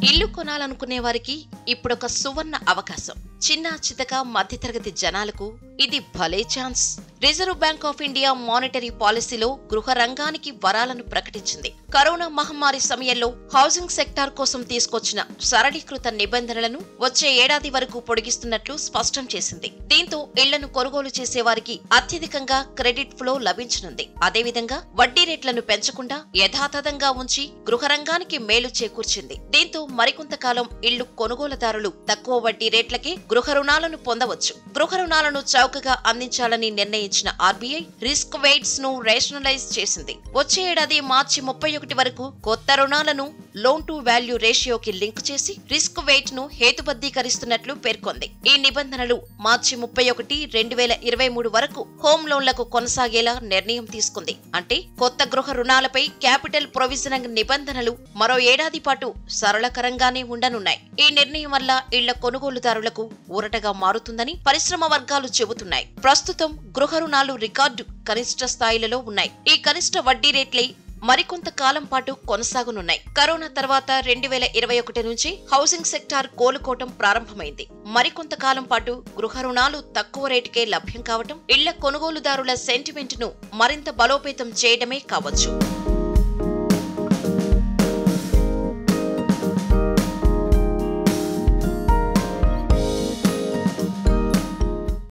ఇల్లు కొనాలనుకునే వారికి ఇప్పుడొక సువర్ణ అవకాశం చిన్న చితక మధ్యతరగతి జనాలకు ఇది భలే chance reserve bank of India monetary పాలసీలో గృహ రంగానికి వరాలను ప్రకటించింది కరోనా మహమ్మారి సమయంలో హౌసింగ్ సెక్టార్ కోసం తీసుకొచ్చిన సరళీకృత నిబంధనలను వచ్చే ఏడాది వరకు పొడిగిస్తున్నట్లు స్పష్టం చేసింది దీంతో ఇళ్లను కొనుగోలు చేసే వారికి అత్యధికంగా క్రెడిట్ ఫ్లో లభించనుంది అదేవిధంగా వడ్డీ రేట్లను పెంచకుండా యథాతథంగా ఉంచి గృహ రంగానికి మేలు చేకూర్చింది దీంతో మరికొంతకాలం ఇళ్లు కొనుగోలుదారులు తక్కువ వడ్డీ రేట్లకే గృహ రుణాలను పొందవచ్చు గృహ రుణాలను చౌకగా అందించాలని నిర్ణయించిన ఆర్బీఐ రిస్క్ వెయిట్స్ ను రేషనలైజ్ చేసింది వచ్చే ఏడాది మార్చి ముప్పై ఒకటి వరకు కొత్త రుణాలను లోన్ టు వాల్యూ రేషియోకి లింక్ చేసి రిస్క్ వెయిట్ ను హేతుబద్ధీకరిస్తున్నట్లు పేర్కొంది ఈ నిబంధనలు మార్చి ముప్పై ఒకటి రెండు వేల ఇరవై మూడు వరకు హోమ్ లోన్లకు కొనసాగేలా నిర్ణయం తీసుకుంది అంటే కొత్త గృహ రుణాలపై క్యాపిటల్ ప్రొవిజనింగ్ నిబంధనలు మరో ఏడాది పాటు సరళకరంగానే ఉండనున్నాయి ఈ నిర్ణయం వల్ల ఇళ్ల కొనుగోలుదారులకు ఊరటగా మారుతుందని పరిశ్రమ వర్గాలు చెబుతున్నాయి ప్రస్తుతం గృహ రుణాలు రికార్డు కనిష్ట స్థాయిలలో ఉన్నాయి ఈ కనిష్ట వడ్డీ రేట్లే మరికొంత కాలం పాటు కొనసాగనున్నాయి కరోనా తర్వాత రెండు వేల ఇరవై ఒకటి నుంచి హౌసింగ్ సెక్టార్ కోలుకోవటం ప్రారంభమైంది మరికొంత కాలం పాటు గృహ రుణాలు తక్కువ రేటుకే లభ్యం కావటం ఇళ్ల కొనుగోలుదారుల సెంటిమెంట్ ను మరింత బలోపేతం చేయడమే కావచ్చు